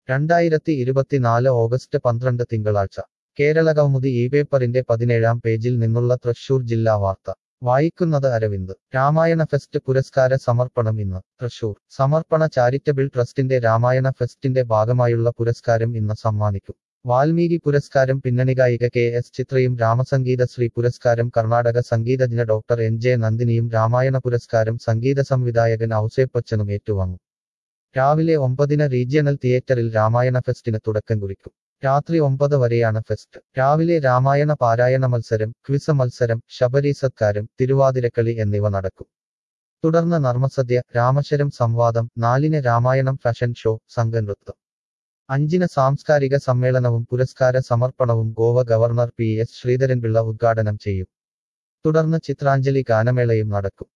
രണ്ടായിരത്തി ഇരുപത്തിനാല് ഓഗസ്റ്റ് പന്ത്രണ്ട് തിങ്കളാഴ്ച കേരള കൗമുദി ഈ പേപ്പറിന്റെ പതിനേഴാം പേജിൽ നിന്നുള്ള തൃശൂർ ജില്ലാ വാർത്ത വായിക്കുന്നത് അരവിന്ദ് രാമായണ ഫെസ്റ്റ് പുരസ്കാര സമർപ്പണം ഇന്ന് തൃശൂർ സമർപ്പണ ചാരിറ്റബിൾ ട്രസ്റ്റിന്റെ രാമായണ ഫെസ്റ്റിന്റെ ഭാഗമായുള്ള പുരസ്കാരം ഇന്ന് സമ്മാനിക്കും വാൽമീകി പുരസ്കാരം പിന്നണിഗായിക കെ എസ് ചിത്രയും രാമസംഗീതശ്രീ പുരസ്കാരം കർണാടക സംഗീതജ്ഞ ഡോക്ടർ എൻ ജെ നന്ദിനിയും രാമായണ പുരസ്കാരം സംഗീത സംവിധായകൻ ഔസേപ്പച്ചനും ഏറ്റുവാങ്ങും രാവിലെ ഒമ്പതിന് റീജിയണൽ തിയേറ്ററിൽ രാമായണ ഫെസ്റ്റിന് തുടക്കം കുറിക്കും രാത്രി ഒമ്പത് വരെയാണ് ഫെസ്റ്റ് രാവിലെ രാമായണ പാരായണ മത്സരം ക്വിസ് മത്സരം ശബരി സത്കാരം തിരുവാതിരക്കളി എന്നിവ നടക്കും തുടർന്ന് നർമ്മസദ്യ രാമശരം സംവാദം നാലിന് രാമായണം ഫാഷൻ ഷോ സംഘനൃത്തം അഞ്ചിന് സാംസ്കാരിക സമ്മേളനവും പുരസ്കാര സമർപ്പണവും Goa governor P S Sreedharan Pillai ഉദ്ഘാടനം ചെയ്യും തുടർന്ന് ചിത്രാഞ്ജലി ഗാനമേളയും നടക്കും